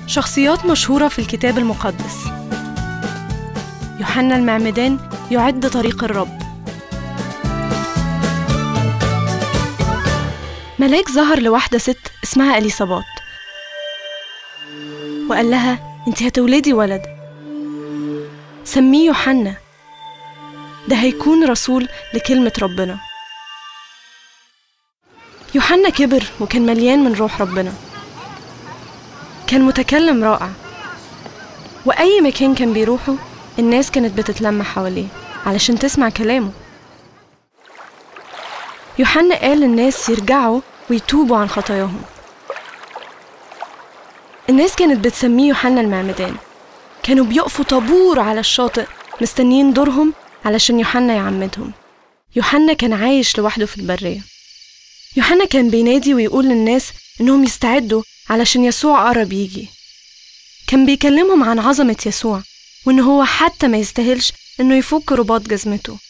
شخصيات مشهورة في الكتاب المقدس يوحنا المعمدان يعد طريق الرب ملاك ظهر لواحدة ست اسمها أليصابات وقال لها انت هتولدي ولد سميه يوحنا ده هيكون رسول لكلمة ربنا يوحنا كبر وكان مليان من روح ربنا كان متكلم رائع وأي مكان كان بيروحه الناس كانت بتتلم حواليه علشان تسمع كلامه يوحنا قال للناس يرجعوا ويتوبوا عن خطاياهم الناس كانت بتسميه يوحنا المعمدان كانوا بيقفوا طابور على الشاطئ مستنيين دورهم علشان يوحنا يعمدهم يوحنا كان عايش لوحده في البرية يوحنا كان بينادي ويقول للناس إنهم يستعدوا علشان يسوع قرب يجي كان بيكلمهم عن عظمة يسوع وإن هو حتى ما يستاهلش إنه يفك رباط جزمته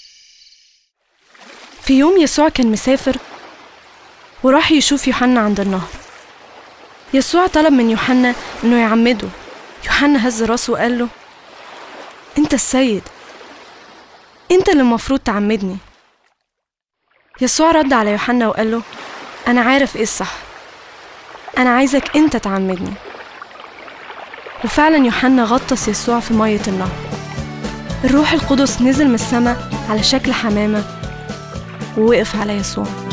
في يوم يسوع كان مسافر وراح يشوف يوحنا عند النهر يسوع طلب من يوحنا إنه يعمده يوحنا هز راسه وقال له أنت السيد أنت اللي المفروض تعمدني يسوع رد على يوحنا وقال له أنا عارف إيه الصح أنا عايزك أنت تعمدني وفعلا يوحنا غطس يسوع في مية النهر الروح القدس نزل من السماء على شكل حمامة ووقف على يسوع